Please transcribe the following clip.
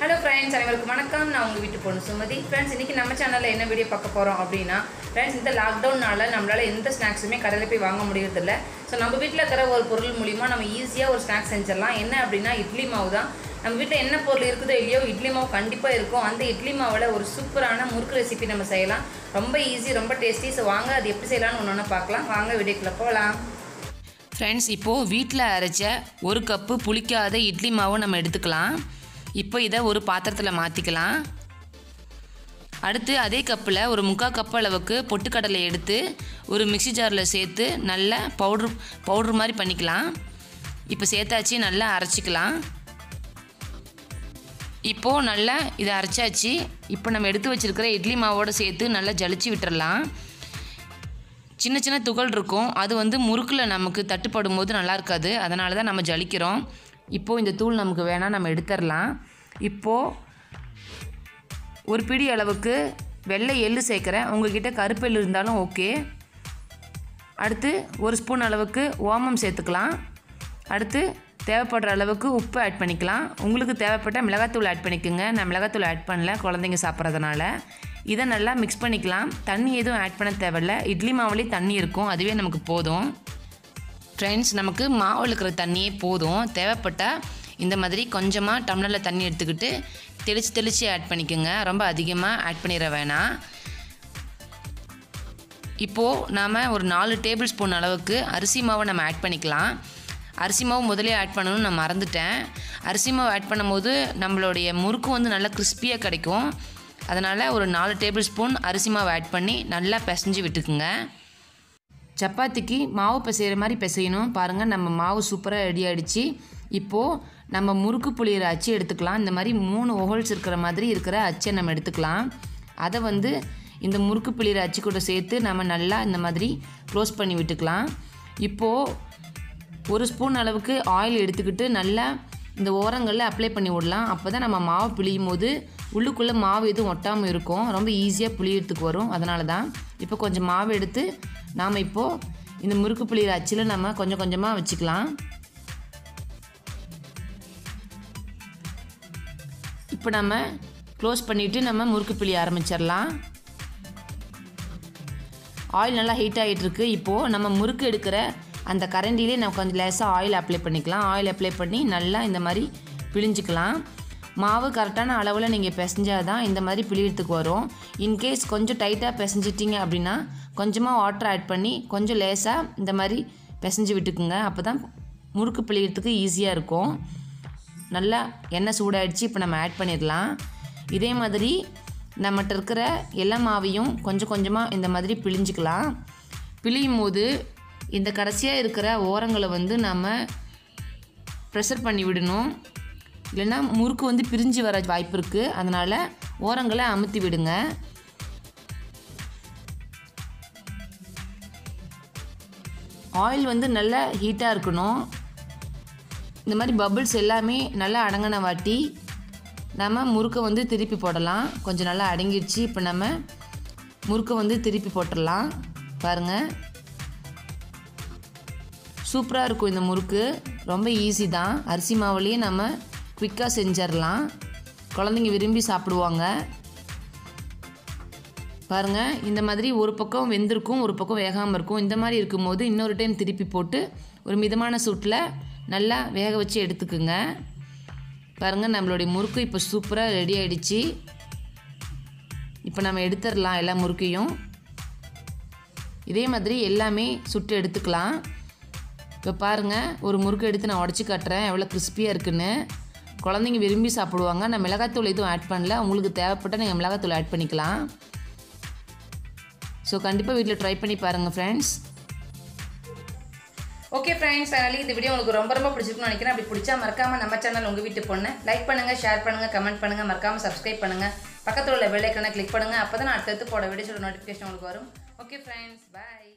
hello friends அனைவருக்கும் வணக்கம் நான் உங்கள் வீட்டு பொண்ணு சுமதி ஃப்ரெண்ட்ஸ் இன்றைக்கி நம்ம சேனலில் என்ன வீடியோ பார்க்க போகிறோம் அப்படின்னா ஃப்ரெண்ட்ஸ் இந்த லாக்டவுன்னால நம்மளால் எந்த ஸ்நாக்ஸுமே கடையில் போய் வாங்க முடியறதில்ல ஸோ நம்ம வீட்டில் இருக்கிற ஒரு பொருள் மூலிமா நம்ம ஈஸியாக ஒரு ஸ்நாக்ஸ் செஞ்சிடலாம் என்ன அப்படின்னா இட்லி மாவு தான் நம்ம வீட்டில் என்ன பொருள் இருக்குதோ இல்லையோ இட்லி மாவு கண்டிப்பாக இருக்கும் அந்த இட்லி மாவில் ஒரு சூப்பரான முறுக்கு ரெசிபி நம்ம செய்யலாம் ரொம்ப ஈஸி ரொம்ப டேஸ்டி ஸோ வாங்க அது எப்படி செய்யலாம்னு ஒன்று ஒன்று பார்க்கலாம் வாங்க வீடியோக்குள்ளே போகலாம் ஃப்ரெண்ட்ஸ் இப்போது வீட்டில் அரைச்ச ஒரு கப்பு புளிக்காத இட்லி மாவு நம்ம எடுத்துக்கலாம் இப்போ இதை ஒரு பாத்திரத்தில் மாற்றிக்கலாம் அடுத்து அதே கப்பில் ஒரு முக்கால் கப் அளவுக்கு பொட்டுக்கடலை எடுத்து ஒரு மிக்ஸி ஜாரில் சேர்த்து நல்லா பவுட்ரு பவுட்ரு மாதிரி பண்ணிக்கலாம் இப்போ சேர்த்தாச்சு நல்லா அரைச்சிக்கலாம் இப்போது நல்லா இதை அரைச்சாச்சு இப்போ நம்ம எடுத்து வச்சுருக்கிற இட்லி மாவோடு சேர்த்து நல்லா ஜலிச்சு விட்டுறலாம் சின்ன சின்ன துகள் இருக்கும் அது வந்து முறுக்கில் நமக்கு தட்டுப்படும் போது நல்லா இருக்காது அதனால தான் நம்ம ஜலிக்கிறோம் இப்போது இந்த தூள் நமக்கு வேணால் நம்ம எடுத்துடலாம் இப்போது ஒரு பிடி அளவுக்கு வெள்ளை எள்ளு சேர்க்குறேன் உங்ககிட்ட கருப்பெள்ளு இருந்தாலும் ஓகே அடுத்து ஒரு ஸ்பூன் அளவுக்கு ஓமம் சேர்த்துக்கலாம் அடுத்து தேவைப்படுற அளவுக்கு உப்பு ஆட் பண்ணிக்கலாம் உங்களுக்கு தேவைப்பட்ட மிளகாத்தூள் ஆட் பண்ணிக்கோங்க நான் மிளகாத்தூள் ஆட் பண்ணல குழந்தைங்க சாப்பிட்றதுனால இதை நல்லா மிக்ஸ் பண்ணிக்கலாம் தண்ணி எதுவும் ஆட் பண்ண தேவையில்ல இட்லி மாவுலேயே தண்ணி இருக்கும் அதுவே நமக்கு போதும் ஃப்ரெண்ட்ஸ் நமக்கு மாவில் இருக்கிற தண்ணியே போதும் தேவைப்பட்டால் இந்த மாதிரி கொஞ்சமாக டம்ளரில் தண்ணி எடுத்துக்கிட்டு தெளித்து தெளித்து ஆட் பண்ணிக்கோங்க ரொம்ப அதிகமாக ஆட் பண்ணிட வேணாம் இப்போது நாம் ஒரு நாலு டேபிள் ஸ்பூன் அளவுக்கு அரிசி மாவை நம்ம ஆட் பண்ணிக்கலாம் அரிசி மாவு முதலே ஆட் பண்ணணும்னு நான் மறந்துட்டேன் அரிசி மாவு ஆட் பண்ணும்போது நம்மளுடைய முறுக்கு வந்து நல்லா கிறிஸ்பியாக கிடைக்கும் அதனால் ஒரு நாலு டேபிள் ஸ்பூன் அரிசி மாவு ஆட் பண்ணி நல்லா பிசைஞ்சு விட்டுக்குங்க சப்பாத்திக்கு மாவு பிசைகிற மாதிரி பிசையணும் பாருங்கள் நம்ம மாவு சூப்பராக ரெடி ஆகிடுச்சு இப்போது நம்ம முறுக்கு புளியிற அச்சு எடுத்துக்கலாம் இந்த மாதிரி மூணு ஹோல்ஸ் இருக்கிற மாதிரி இருக்கிற அச்சை நம்ம எடுத்துக்கலாம் அதை வந்து இந்த முறுக்கு புளியிற அச்சு கூட சேர்த்து நம்ம நல்லா இந்த மாதிரி க்ளோஸ் பண்ணி விட்டுக்கலாம் இப்போது ஒரு ஸ்பூன் அளவுக்கு ஆயில் எடுத்துக்கிட்டு நல்லா இந்த ஓரங்களில் அப்ளை பண்ணி விடலாம் அப்போ தான் நம்ம மாவு பிழியும் போது உள்ளுக்குள்ளே மாவு எதுவும் ஒட்டாமல் இருக்கும் ரொம்ப ஈஸியாக புளியறதுக்கு வரும் அதனால தான் இப்போ கொஞ்சம் மாவு எடுத்து நாம் இப்போது இந்த முறுக்கு புளியிற அச்சில் நம்ம கொஞ்சம் கொஞ்சமாக வச்சுக்கலாம் இப்போ நம்ம க்ளோஸ் பண்ணிவிட்டு நம்ம முறுக்கு பிழிய ஆரம்பிச்சிடலாம் ஆயில் நல்லா ஹீட் ஆகிட்டு இருக்கு இப்போது நம்ம முறுக்கு எடுக்கிற அந்த கரண்டிலே நம்ம கொஞ்சம் லேசாக ஆயில் அப்ளை பண்ணிக்கலாம் ஆயில் அப்ளை பண்ணி நல்லா இந்த மாதிரி பிழிஞ்சிக்கலாம் மாவு கரெக்டான அளவில் நீங்கள் பிசைஞ்சால் தான் இந்த மாதிரி பிழியறதுக்கு வரும் இன்கேஸ் கொஞ்சம் டைட்டாக பிசைஞ்சிட்டிங்க அப்படின்னா கொஞ்சமாக வாட்டர் ஆட் பண்ணி கொஞ்சம் லேசாக இந்த மாதிரி பிசைஞ்சு விட்டுக்குங்க அப்போ தான் முறுக்கு பிழியறதுக்கு ஈஸியாக இருக்கும் நல்லா எண்ணெய் சூடாயிடுச்சு இப்போ நம்ம ஆட் பண்ணிடலாம் இதே மாதிரி நம்மகிட்ட இருக்கிற எல்லா மாவையும் கொஞ்சம் கொஞ்சமாக இந்த மாதிரி பிழிஞ்சிக்கலாம் பிழியும் போது இந்த கடைசியாக இருக்கிற ஓரங்களை வந்து நம்ம ப்ரெஷர் பண்ணி விடணும் இல்லைன்னா முறுக்கு வந்து பிரிஞ்சு வர வாய்ப்பு இருக்குது அதனால் ஓரங்களை அமுத்தி விடுங்க ஆயில் வந்து நல்லா ஹீட்டாக இருக்கணும் இந்த மாதிரி பபிள்ஸ் எல்லாமே நல்லா அடங்கின வாட்டி நம்ம முறுக்கை வந்து திருப்பி போடலாம் கொஞ்சம் நல்லா அடங்கிடுச்சு இப்போ நம்ம முறுக்கை வந்து திருப்பி போட்டுடலாம் பாருங்கள் சூப்பராக இருக்கும் இந்த முறுக்கு ரொம்ப ஈஸி தான் அரிசி மாவுலேயே நம்ம குவிக்காக செஞ்சிடலாம் குழந்தைங்க விரும்பி சாப்பிடுவாங்க பாருங்கள் இந்த மாதிரி ஒரு பக்கம் வெந்திருக்கும் ஒரு பக்கம் வேகாமல் இருக்கும் இந்த மாதிரி இருக்கும்போது இன்னொரு டைம் திருப்பி போட்டு ஒரு மிதமான சூட்டில் நல்லா வேக வச்சு எடுத்துக்குங்க பாருங்கள் நம்மளுடைய முறுக்கு இப்போ சூப்பராக ரெடி ஆகிடுச்சு இப்போ நம்ம எடுத்துடலாம் எல்லா முறுக்கையும் இதே மாதிரி எல்லாமே சுட்டு எடுத்துக்கலாம் இப்போ பாருங்கள் ஒரு முறுக்கு எடுத்து நான் உடச்சி காட்டுறேன் எவ்வளோ கிறிஸ்பியாக இருக்குன்னு குழந்தைங்க விரும்பி சாப்பிடுவாங்க நான் மிளகாத்தூள் எதுவும் ஆட் பண்ணல உங்களுக்கு தேவைப்பட்டால் நீங்கள் மிளகாத்தூள் ஆட் பண்ணிக்கலாம் ஸோ கண்டிப்பாக வீட்டில் ட்ரை பண்ணி பாருங்கள் ஃப்ரெண்ட்ஸ் ஓகே ஃப்ரெண்ட்ஸ் அதனால இந்த வீடியோ உங்களுக்கு ரொம்ப ரொம்ப பிடிச்சிருக்குன்னு நினைக்கிறேன் அப்படி பிடிச்சா மறக்காம நம்ம சேனல் உங்கள் வீட்டு பொண்ணு லைக் பண்ணுங்க ஷேர் பண்ணுங்க கமெண்ட் பண்ணுங்க மறக்காம சப்ஸ்கிரைப் பண்ணுங்க பக்கத்தில் உள்ள பெல் ஐக்கனை கிளிக் பண்ணுங்க அப்போ தான் நான் அடுத்தடுத்து போட வீடியோஸோட நோட்டிஃபிகேஷன் உங்களுக்கு வரும் ஓகே ஃப்ரெண்ட்ஸ் பை